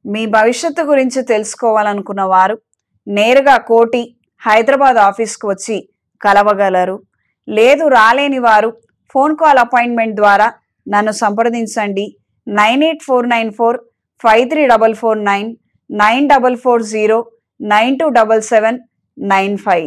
మీ భవిష్యత్తు గురించి తెలుసుకోవాలనుకున్న వారు నేరుగా కోటి హైదరాబాద్ ఆఫీస్కి వచ్చి కలవగలరు లేదు రాలేని వారు ఫోన్ కాల్ అపాయింట్మెంట్ ద్వారా నన్ను సంప్రదించండి nine eight four nine four five three double four nine nine double four zero nine two double seven nine five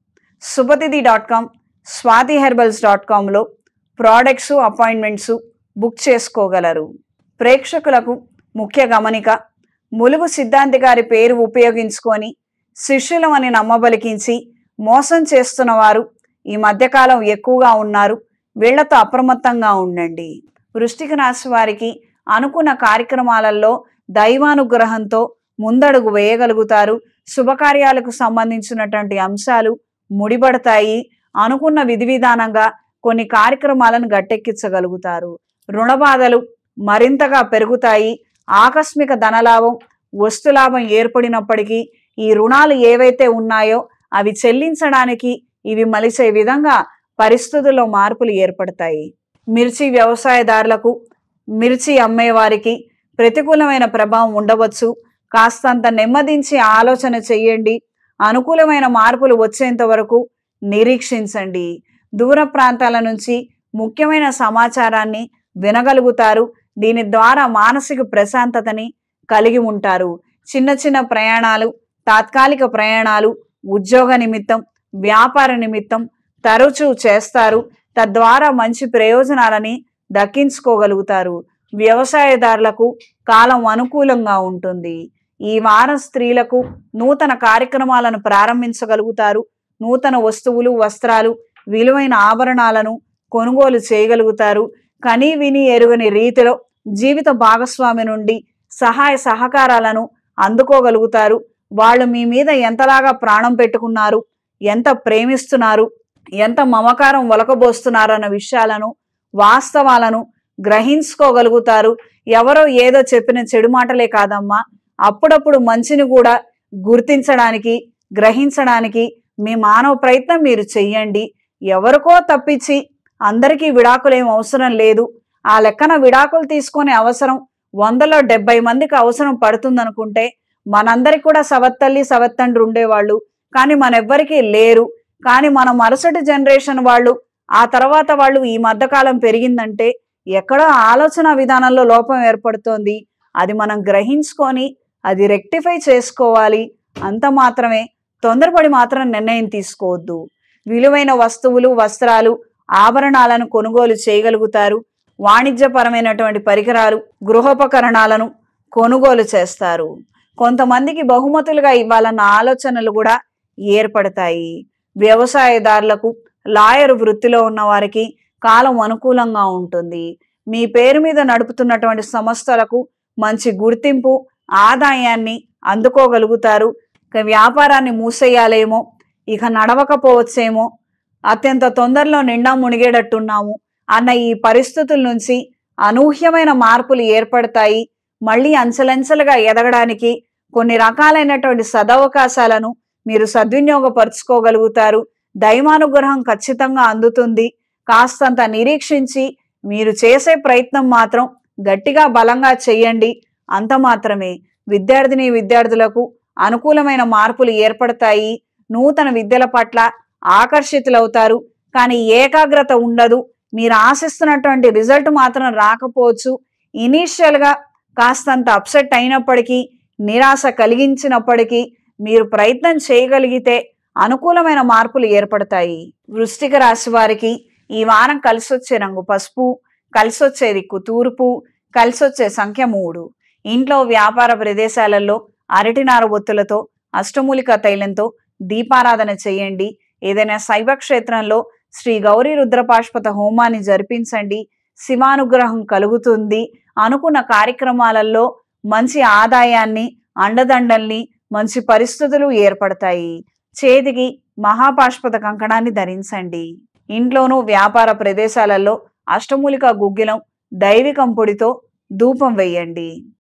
Supatithi dot com Swathi herbals dot కామ్లో ప్రోడక్ట్స్ అపాయింట్మెంట్స్ బుక్ చేసుకోగలరు ప్రేక్షకులకు ముఖ్య గమనిక ములుగు సిద్ధాంతి గారి పేరు ఉపయోగించుకొని శిష్యులమని నమ్మబలికించి మోసం చేస్తున్న వారు ఈ మధ్యకాలం ఎక్కువగా ఉన్నారు వీళ్లతో అప్రమత్తంగా ఉండండి వృష్టిక రాశి వారికి అనుకున్న కార్యక్రమాలలో దైవానుగ్రహంతో ముందడుగు వేయగలుగుతారు శుభకార్యాలకు సంబంధించినటువంటి అంశాలు ముడిపడతాయి అనుకున్న విధి విధానంగా కొన్ని కార్యక్రమాలను గట్టెక్కించగలుగుతారు రుణ బాధలు మరింతగా పెరుగుతాయి ఆకస్మిక ధనలాభం వస్తులాభం ఏర్పడినప్పటికీ ఈ రుణాలు ఏవైతే ఉన్నాయో అవి చెల్లించడానికి ఇవి మలిసే విధంగా పరిస్థితుల్లో మార్పులు ఏర్పడతాయి మిర్చి వ్యవసాయదారులకు మిర్చి అమ్మేవారికి ప్రతికూలమైన ప్రభావం ఉండవచ్చు కాస్తంత నెమ్మదించి ఆలోచన చెయ్యండి అనుకూలమైన మార్పులు వచ్చేంత వరకు నిరీక్షించండి దూర ప్రాంతాల నుంచి ముఖ్యమైన సమాచారాన్ని వినగలుగుతారు దీని ద్వారా మానసిక ప్రశాంతతని కలిగి ఉంటారు చిన్న చిన్న ప్రయాణాలు తాత్కాలిక ప్రయాణాలు ఉద్యోగ నిమిత్తం వ్యాపార నిమిత్తం తరచూ చేస్తారు తద్వారా మంచి ప్రయోజనాలని దక్కించుకోగలుగుతారు వ్యవసాయదారులకు కాలం అనుకూలంగా ఉంటుంది ఈ వారం స్త్రీలకు నూతన కార్యక్రమాలను ప్రారంభించగలుగుతారు నూతన వస్తువులు వస్త్రాలు విలువైన ఆభరణాలను కొనుగోలు చేయగలుగుతారు కని విని ఎరుగని రీతిలో జీవిత భాగస్వామి నుండి సహాయ సహకారాలను అందుకోగలుగుతారు వాళ్ళు మీ మీద ఎంతలాగా ప్రాణం పెట్టుకున్నారు ఎంత ప్రేమిస్తున్నారు ఎంత మమకారం ఒలకబోస్తున్నారు అన్న విషయాలను వాస్తవాలను గ్రహించుకోగలుగుతారు ఎవరో ఏదో చెప్పిన చెడు మాటలే కాదమ్మా అప్పుడప్పుడు మంచిని కూడా గుర్తించడానికి గ్రహించడానికి మీ మానవ ప్రయత్నం మీరు చెయ్యండి ఎవరికో తప్పించి అందరికీ విడాకులేం అవసరం లేదు ఆ లెక్కన విడాకులు తీసుకునే అవసరం వందలో డెబ్బై మందికి అవసరం పడుతుందనుకుంటే మనందరికి కూడా సవత్తల్లి సవత్తండ్రి ఉండేవాళ్ళు కానీ మనెవ్వరికీ లేరు కానీ మన మరుసటి జనరేషన్ వాళ్ళు ఆ తర్వాత వాళ్ళు ఈ మధ్యకాలం పెరిగిందంటే ఎక్కడో ఆలోచన విధానంలో లోపం ఏర్పడుతోంది అది మనం గ్రహించుకొని అది రెక్టిఫై చేసుకోవాలి అంత మాత్రమే తొందరపడి మాత్రం నిర్ణయం తీసుకోవద్దు విలువైన వస్తువులు వస్త్రాలు ఆభరణాలను కొనుగోలు చేయగలుగుతారు వాణిజ్యపరమైనటువంటి పరికరాలు గృహోపకరణాలను కొనుగోలు చేస్తారు కొంతమందికి బహుమతులుగా ఇవ్వాలన్న ఆలోచనలు కూడా ఏర్పడతాయి వ్యవసాయదారులకు లాయర్ వృత్తిలో ఉన్న వారికి కాలం అనుకూలంగా ఉంటుంది మీ పేరు మీద నడుపుతున్నటువంటి సంస్థలకు మంచి గుర్తింపు ఆదాయాన్ని అందుకోగలుగుతారు ఇక వ్యాపారాన్ని మూసేయాలేమో ఇక నడవకపోవచ్చేమో అత్యంత తొందరలో నిండా మునిగేటట్టున్నాము అన్న ఈ పరిస్థితుల నుంచి అనూహ్యమైన మార్పులు ఏర్పడతాయి మళ్ళీ అంచెలంచెలుగా ఎదగడానికి కొన్ని రకాలైనటువంటి సదవకాశాలను మీరు సద్వినియోగపరుచుకోగలుగుతారు దైవానుగ్రహం ఖచ్చితంగా అందుతుంది కాస్తంత నిరీక్షించి మీరు చేసే ప్రయత్నం మాత్రం గట్టిగా బలంగా చెయ్యండి అంత మాత్రమే విద్యార్థిని విద్యార్థులకు అనుకూలమైన మార్పులు ఏర్పడతాయి నూతన విద్యల పట్ల ఆకర్షితులవుతారు కానీ ఏకాగ్రత ఉండదు మీరు ఆశిస్తున్నటువంటి రిజల్ట్ మాత్రం రాకపోవచ్చు ఇనీషియల్గా కాస్తంత అప్సెట్ అయినప్పటికీ నిరాశ కలిగించినప్పటికీ మీరు ప్రయత్నం చేయగలిగితే అనుకూలమైన మార్పులు ఏర్పడతాయి వృశ్చిక రాశి వారికి ఈ వారం కలిసొచ్చే రంగు పసుపు కలిసొచ్చే దిక్కు తూర్పు కలిసొచ్చే సంఖ్య మూడు ఇంట్లో వ్యాపార ప్రదేశాలలో అరటినార ఒత్తులతో అష్టమూలిక తైలంతో దీపారాధన చేయండి ఏదైనా శైవ క్షేత్రంలో శ్రీ గౌరీ రుద్రపాష్పత హోమాన్ని జరిపించండి శివానుగ్రహం కలుగుతుంది అనుకున్న కార్యక్రమాలలో మంచి ఆదాయాన్ని అండదండల్ని మంచి పరిస్థితులు ఏర్పడతాయి చేతికి మహాపాష్పత కంకణాన్ని ధరించండి ఇంట్లోనూ వ్యాపార ప్రదేశాలలో అష్టమూలిక గుగ్గిలం దైవికం పొడితో ధూపం వేయండి